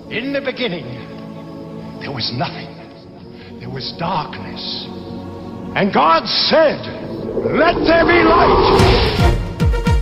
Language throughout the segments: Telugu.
In the beginning, there was nothing. There was darkness. And God said, Let there be light.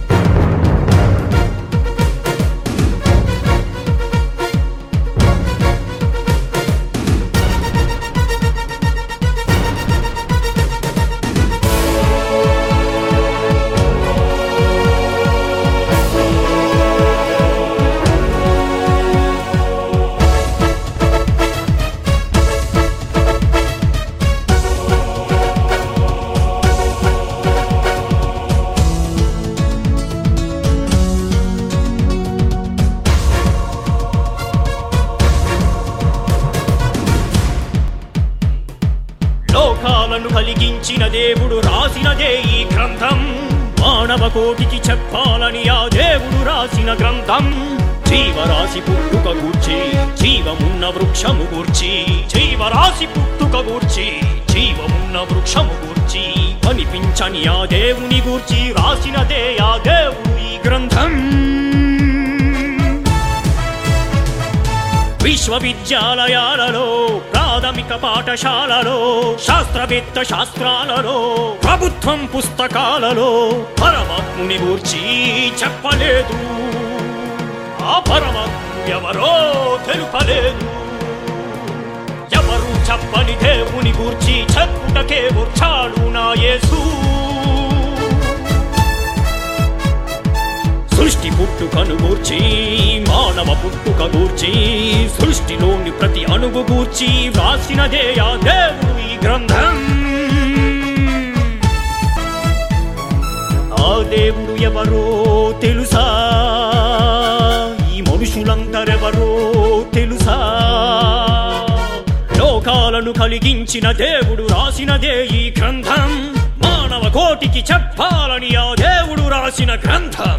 లోకాలను కలిగించిన దేవుడు రాసినదే ఈ గ్రంథం మానవ కోటికి చెప్పాలని ఆ దేవుడు రాసిన గ్రంథం జీవరాశి పుట్టుక గూర్చి జీవమున్న వృక్షము గూర్చి జీవరాశి పుట్టుక గూర్చి జీవమున్న వృక్షము గూర్చి కనిపించని ఆ దేవుని గూర్చి రాసినదే ఆ దేవుడు ఈ గ్రంథం విశ్వవిద్యాలయాలలో ప్రాథమిక పాఠశాలలో శాస్త్రవేత్త శాస్త్రాలలో ప్రభుత్వం పుస్తకాలలో పరమాత్ముని గూర్చి చెప్పలేదు ఆ పరమాత్ముడు ఎవరో తెలుపలేదు ఎవరు చెప్పని దేవుని గూర్చి చెప్పుటకే వచ్చాడు నా యేసు సృష్టి పుట్టుకను గూర్చి మానవ పుట్టుక గూర్చి సృష్టిలోని ప్రతి అణువు గూర్చి వ్రాసినదే ఆ దేవుడు ఈ గ్రంథం ఆ దేవుడు ఎవరో తెలుసా ఈ మనుషులందరెవరో తెలుసా లోకాలను కలిగించిన దేవుడు రాసినదే ఈ గ్రంథం మానవ కోటికి చెప్పాలని ఆ దేవుడు రాసిన గ్రంథం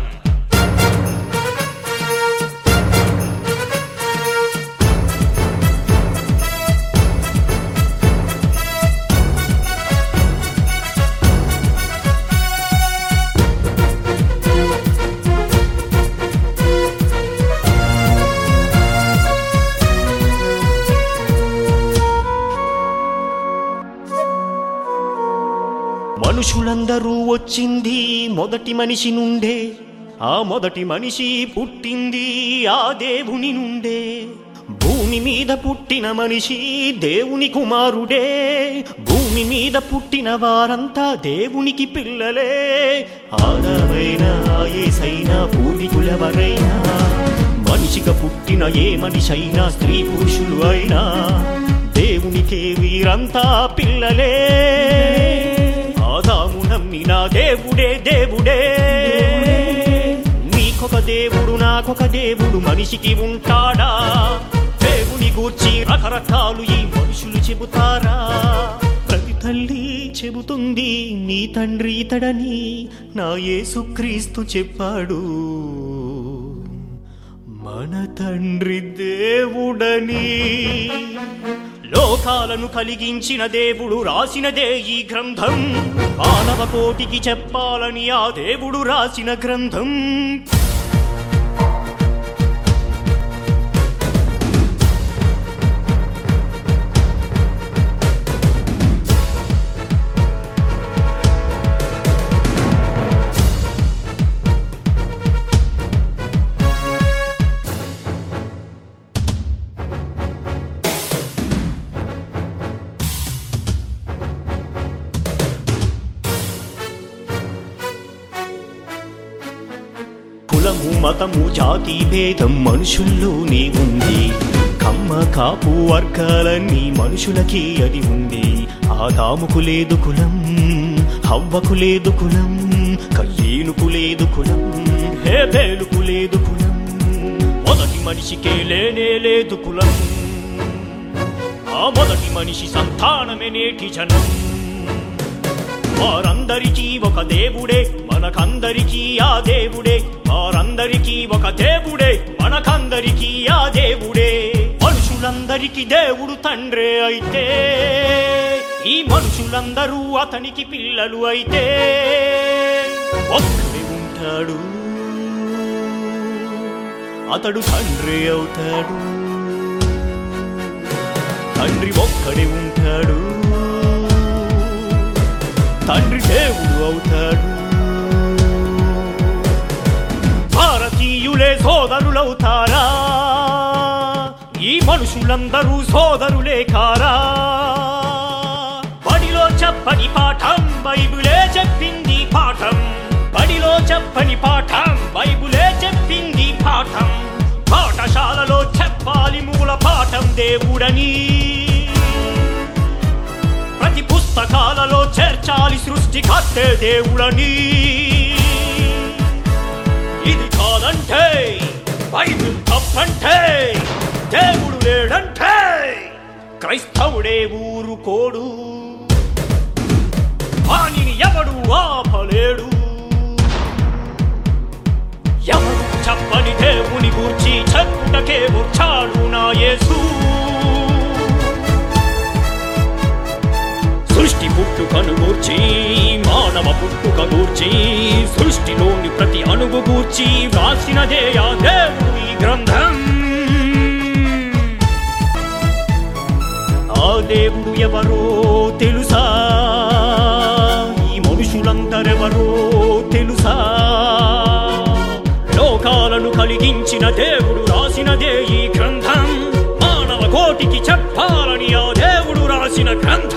మనుషులందరూ వచ్చింది మొదటి మనిషి నుండే ఆ మొదటి మనిషి పుట్టింది ఆ దేవుని నుండే భూమి మీద పుట్టిన మనిషి దేవుని కుమారుడే భూమి మీద పుట్టిన వారంతా దేవునికి పిల్లలే ఆడవైనా ఏసైనా పూర్వీకులెవరైనా మనిషిగా పుట్టిన ఏ మనిషైనా స్త్రీ పురుషులు అయినా దేవునికే వీరంతా పిల్లలే ఆదాము నమ్మిన దేవుడే దేవుడే నీకొక దేవుడు నాకొక దేవుడు మనిషికి ఉంటాడా దేవుని గూర్చి రకరకాలు ఈ మనుషులు చెబుతారా ప్రతి తల్లి చెబుతుంది నీ తండ్రి ఇతడని నా యేసుక్రీస్తు చెప్పాడు మన తండ్రి దేవుడని లోకాలను కలిగించిన దేవుడు రాసినదే ఈ గ్రంథం మానవ కోటికి చెప్పాలని ఆ దేవుడు రాసిన గ్రంథం కులము మతము జాతి భేదం మనుషుల్లోనే ఉంది కమ్మ కాపు వర్గాలన్నీ మనుషులకి అది ఉంది ఆదాముకు లేదు కులం హవ్వకు లేదు కులం కయ్యేనుకు లేదు కులం హేబేలుకు లేదు కులం మొదటి మనిషికే లేనే లేదు కులం ఆ మొదటి మనిషి సంతానమే నేటి జనం వారందరికీ ఒక దేవుడే మనకందరికీ ఆ దేవుడే వారందరికీ ఒక దేవుడే మనకందరికీ ఆ దేవుడే మనుషులందరికీ దేవుడు తండ్రే అయితే ఈ మనుషులందరూ అతనికి పిల్లలు అయితే ఒక్కడే ఉంటాడు అతడు తండ్రి అవుతాడు తండ్రి ఒక్కడే ఉంటాడు తండ్రి దేవుడు అవుతాడు భారతీయులే సోదరులవుతారా ఈ మనుషులందరూ సోదరులే కారా బడిలో చెప్పని పాఠం బైబులే చెప్పింది పాఠం బడిలో చెప్పని పాఠం బైబులే చెప్పింది పాఠం పాఠశాలలో చెప్పాలి మూల పాఠం దేవుడని ప్రతి పుస్తకాలలో చేర్చాలి సృష్టికర్తే దేవుడని ఇది కాదంటే బైబిల్ తప్పంటే దేవుడు లేడంటే క్రైస్తవుడే ఊరుకోడు వాణిని ఎవడు ఆపలేడు ఎవడు చెప్పని దేవుని గూర్చి చెప్పుటకే వచ్చాడు నా యేసు సృష్టి పుట్టుకను గూర్చి మానవ పుట్టుక గూర్చి సృష్టిలోని ప్రతి అణువు గూర్చి వ్రాసినదే ఆ దేవుని గ్రంథం ఆ దేవుడు ఎవరో తెలుసా ఈ మనుషులందరెవరో తెలుసా లోకాలను కలిగించిన దేవుడు రాసినదే ఈ గ్రంథం మానవ కోటికి చెప్పాలని ఆ దేవుడు రాసిన గ్రంథం